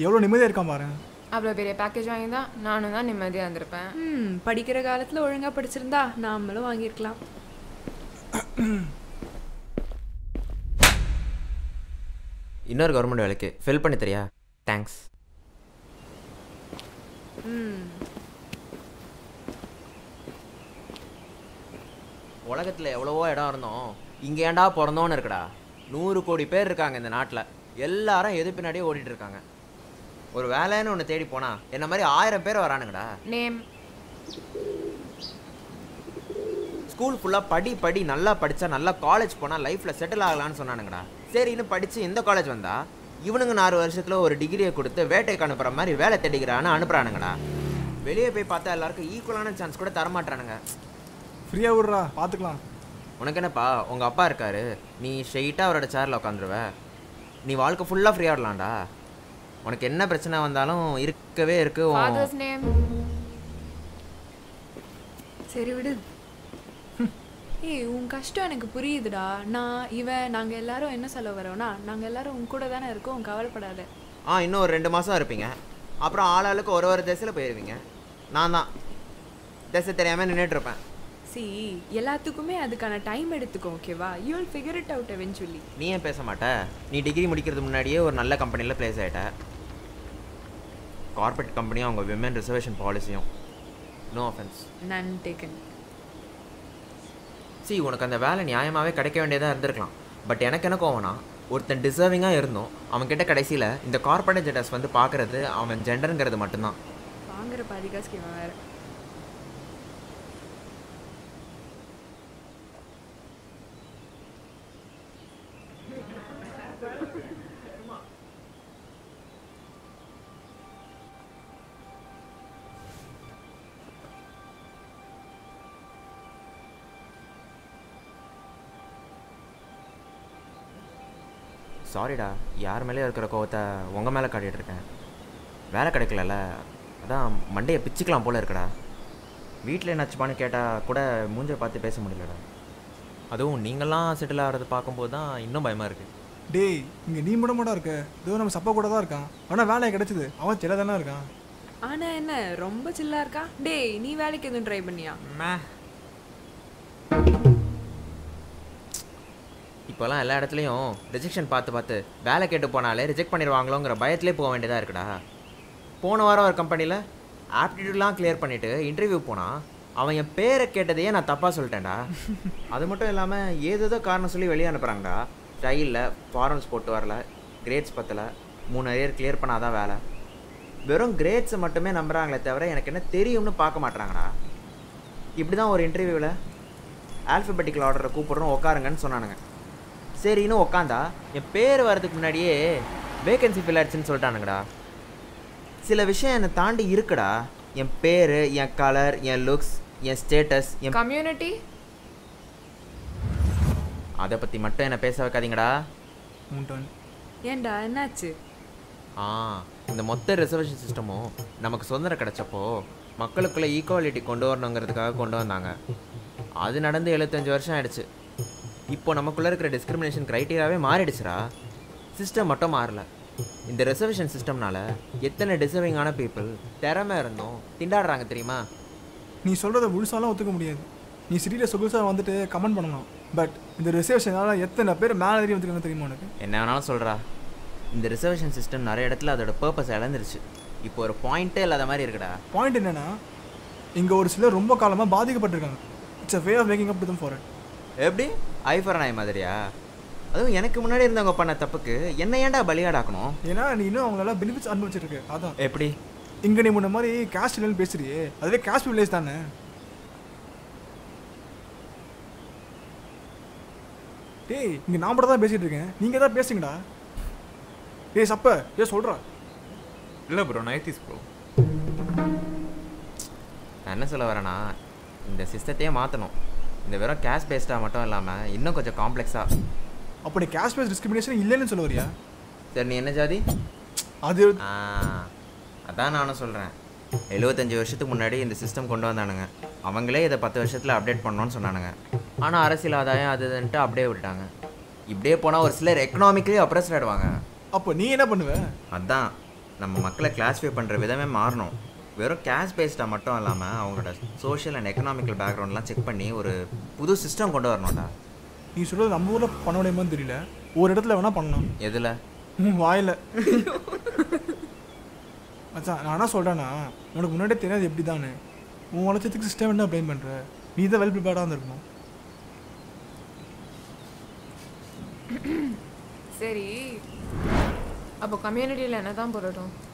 எவ்வளோ நிம்மதியாக இருக்கான் பாரு அவ்வளோ பெரிய பேக்கேஜ் வாங்கியிருந்தா நானும் தான் நிம்மதியாக இருந்திருப்பேன் ம் படிக்கிற காலத்தில் ஒழுங்காக படிச்சிருந்தா நாமளும் வாங்கியிருக்கலாம் இன்னொரு கவர்மெண்ட் வேலைக்கு ஃபில் பண்ணி தெரியா தேங்க்ஸ் ம் உலகத்தில் எவ்வளவோ இடம் இருந்தோம் இங்கே ஏன்டா பிறந்தோன்னு இருக்குடா நூறு கோடி பேர் இருக்காங்க இந்த நாட்டில் எல்லாரும் எது பின்னாடியே ஓடிட்டு இருக்காங்க ஒரு வேலைன்னு ஒன்று தேடி போனா என்ன மாதிரி ஆயிரம் பேர் வரானுங்கடா நேம் ஸ்கூல் ஃபுல்லாக படி படி நல்லா படித்தா நல்லா காலேஜ் போனால் லைஃப்பில் செட்டில் ஆகலான்னு சொன்னானுங்கடா சரி இன்னும் படித்து இந்த காலேஜ் வந்தா இவனுங்க நாலு வருஷத்தில் ஒரு டிகிரியை கொடுத்து வேட்டைக்கு அனுப்புகிற மாதிரி வேலை தேடிக்கிறான்னு அனுப்புகிறானுங்கடா வெளியே போய் பார்த்தா எல்லாருக்கும் ஈக்குவலான சான்ஸ் கூட தரமாட்டானுங்க ஃப்ரீயாக விட்றா பார்த்துக்கலாம் உனக்கு என்னப்பா உங்கள் அப்பா இருக்காரு நீ ஸ்ட்ரெயிட்டாக அவரோட சேரில் உட்காந்துருவ நீ வாழ்க்கை ஃபுல்லாக ஃப்ரீயாக விடலாம்டா உனக்கு என்ன பிரச்சனை வந்தாலும் இருக்கவே இருக்கு உன்- ஃபாதர்ஸ் நேம் சரி விடு ஏய் உன் கஷ்டம் எனக்கு புரியுதுடா நான் இவன் நாங்கள் எல்லாரும் என்ன சொல்ல வரோம்னா நாங்கள் எல்லாரும் உன் கூட தானே இருக்கோம் கவலைப்படாத ஆ இன்னும் ஒரு ரெண்டு மாதம் இருப்பீங்க அப்புறம் ஆளாளுக்கு ஒரு ஒரு திசையில் போயிடுவீங்க நான் தான் திசை தெரியாமல் நின்றுட்டு இருப்பேன் சி எல்லாத்துக்குமே அதுக்கான டைம் எடுத்துக்கோ ஓகேவா you will figure it out eventually நீ ஏன் பேச மாட்ட நீ டிகிரி முடிக்கிறதுக்கு முன்னாடியே ஒரு நல்ல கம்பெனியில் ப்ளேஸ் ஆகிட்ட கார்பரேட் கம்பெனியும் அவங்க விமன் ரிசர்வேஷன் பாலிசியும் நோ அஃபென்ஸ் நன் டேக்கன் சி உனக்கு அந்த வேலை நியாயமாகவே கிடைக்க வேண்டியதாக இருந்திருக்கலாம் பட் எனக்கு என்ன கோவம்னா ஒருத்தன் டிசர்விங்காக இருந்தோம் அவன்கிட்ட கடைசியில் இந்த கார்பரேட் ஜெண்டர்ஸ் வந்து பார்க்குறது அவன் ஜெண்டருங்கிறது மட்டும்தான் வாங்குற பாதி காசுக்கு இவன் வேற சாரிடா யார் மேலேயும் இருக்கிற கோவத்தை உங்கள் மேலே காட்டிகிட்டு இருக்கேன் வேலை கிடைக்கலல்ல அதான் மண்டையை பிச்சுக்கலாம் போல இருக்குடா வீட்டில் என்னாச்சுப்பான்னு கேட்டால் கூட மூஞ்ச பார்த்து பேச முடியலடா அதுவும் நீங்களாம் செட்டில் ஆகிறது பார்க்கும்போது தான் இன்னும் பயமாக இருக்குது டேய் இங்கே நீ மட்டும் மட்டும் இருக்க இதோ நம்ம சப்பா கூட தான் இருக்கான் ஆனால் வேலை கிடைச்சது அவன் சில தானே இருக்கான் ஆனா என்ன ரொம்ப சில்லா இருக்கா டேய் நீ வேலைக்கு எதுவும் ட்ரை பண்ணியா இப்போல்லாம் எல்லா இடத்துலையும் ரிஜெக்ஷன் பார்த்து பார்த்து வேலை கேட்டு போனாலே ரிஜெக்ட் பண்ணிடுவாங்களோங்கிற பயத்திலே போக வேண்டியதாக இருக்குடா போன வாரம் ஒரு கம்பெனியில் ஆப்டிடியூட்லாம் கிளியர் பண்ணிவிட்டு இன்டர்வியூ போனான் அவன் என் பேரை கேட்டதையே நான் தப்பாக சொல்லிட்டேன்டா அது மட்டும் இல்லாமல் ஏதேதோ காரணம் சொல்லி வெளியே அனுப்புகிறாங்கடா ஸ்டைலில் ஃபார்மல்ஸ் போட்டு வரல கிரேட்ஸ் பத்தல மூணு அரியர் கிளியர் பண்ணாதான் வேலை வெறும் கிரேட்ஸை மட்டுமே நம்புகிறாங்களே தவிர எனக்கு என்ன தெரியும்னு பார்க்க மாட்றாங்கடா இப்படி தான் ஒரு இன்டர்வியூவில் ஆல்ஃபபெட்டிக்கல் ஆர்டரை கூப்பிடுறோம் உட்காருங்கன்னு சொன்னானுங்க சரின்னு உக்காந்தா என் பேர் வர்றதுக்கு முன்னாடியே வேகன்சி ஃபில் ஆயிடுச்சுன்னு சொல்லிட்டானுங்கடா சில விஷயம் என்னை தாண்டி இருக்குடா என் பேர் என் கலர் என் லுக்ஸ் என் ஸ்டேட்டஸ் என் கம்யூனிட்டி அதை பற்றி மட்டும் என்னை பேச வைக்காதீங்கடா மூன்டன் ஏன்டா என்னாச்சு ஆ இந்த மொத்த ரிசர்வேஷன் சிஸ்டமும் நமக்கு சுதந்திரம் கிடைச்சப்போ மக்களுக்குள்ள ஈக்குவாலிட்டி கொண்டு வரணுங்கிறதுக்காக கொண்டு வந்தாங்க அது நடந்து எழுபத்தஞ்சு வருஷம் ஆயிடுச்சு இப்போ நமக்குள்ள இருக்கிற டிஸ்கிரிமினேஷன் க்ரைட்டீரியாவே மாறிடுச்சுடா சிஸ்டம் மட்டும் மாறல இந்த ரிசர்வேஷன் சிஸ்டம்னால எத்தனை டிசர்விங்கான பீப்புள் திறமை இருந்தோம் திண்டாடுறாங்க தெரியுமா நீ சொல்கிறத முழுசாலாம் ஒத்துக்க முடியாது நீ சிட்டியில் சொகுசாக வந்துட்டு கமெண்ட் பண்ணலாம் பட் இந்த ரிசர்வேஷனால எத்தனை பேர் மேலே ஏறி வந்துருக்காங்க தெரியுமா உனக்கு என்ன வேணாலும் சொல்கிறா இந்த ரிசர்வேஷன் சிஸ்டம் நிறைய இடத்துல அதோட பர்பஸ் இழந்துருச்சு இப்போ ஒரு பாயிண்ட்டே இல்லாத மாதிரி இருக்குடா பாயிண்ட் என்னன்னா இங்கே ஒரு சிலர் ரொம்ப காலமாக பாதிக்கப்பட்டிருக்காங்க it's a way of making up to them for it எப்படி ஐஃபர் நாய் மாதிரியா அதுவும் எனக்கு முன்னாடி இருந்தவங்க பண்ண தப்புக்கு என்ன ஏன்டா பலியாடாக்கணும் ஏன்னா நீ இன்னும் அவங்களால பெனிஃபிட்ஸ் அனுபவிச்சிருக்கு அதான் எப்படி இங்கே நீ முன்ன மாதிரி கேஸ்ட் இல்லைன்னு பேசுறியே அதுவே கேஸ்ட் வில்லேஜ் தானே டேய் இங்கே நான் மட்டும் தான் பேசிகிட்டு இருக்கேன் நீங்கள் தான் பேசுங்கடா டேய் சப்ப ஏ சொல்கிறா இல்லை ப்ரோ நைட்டிஸ் ப்ரோ நான் என்ன சொல்ல வரேன்னா இந்த சிஸ்டத்தையே மாற்றணும் இந்த வெறும் கேஷ் பேஸ்டாக மட்டும் இல்லாமல் இன்னும் கொஞ்சம் காம்ப்ளெக்ஸாக அப்போ நீ கேஸ்ட் பேஸ் டிஸ்கிரிமினேஷன் இல்லைன்னு சொல்ல வரியா சரி நீ என்ன ஜாதி அது ஆ அதான் நானும் சொல்கிறேன் எழுபத்தஞ்சு வருஷத்துக்கு முன்னாடி இந்த சிஸ்டம் கொண்டு வந்தானுங்க அவங்களே இதை பத்து வருஷத்தில் அப்டேட் பண்ணணும்னு சொன்னானுங்க ஆனால் அரசியல் ஆதாயம் அது இதுன்ட்டு அப்படியே விட்டுட்டாங்க இப்படியே போனால் ஒரு சிலர் எக்கனாமிக்கலி அப்ரஸ்ட் ஆகிடுவாங்க அப்போ நீ என்ன பண்ணுவ அதான் நம்ம மக்களை கிளாஸிஃபை பண்ணுற விதமே மாறணும் வெறும் கேஷ் பேஸ்டாக மட்டும் இல்லாமல் அவங்களோட சோஷியல் அண்ட் எக்கனாமிக்கல் பேக்ரவுண்ட்லாம் செக் பண்ணி ஒரு புது சிஸ்டம் கொண்டு வரணும்டா நீ சொல்கிறது நம்ம ஊரில் பண்ண முடியுமான்னு தெரியல ஒரு இடத்துல வேணால் பண்ணலாம் எதில் உன் வாயில் மச்சான் நான் என்ன சொல்கிறேன்னா உனக்கு முன்னாடியே தெரியாது எப்படி தானே உன் வளர்ச்சத்துக்கு சிஸ்டம் என்ன ப்ளைம் பண்ணுற நீ தான் வெல் ப்ரிப்பேர்டாக இருந்திருக்கணும் சரி அப்போ கம்யூனிட்டியில் என்ன தான் போடட்டும்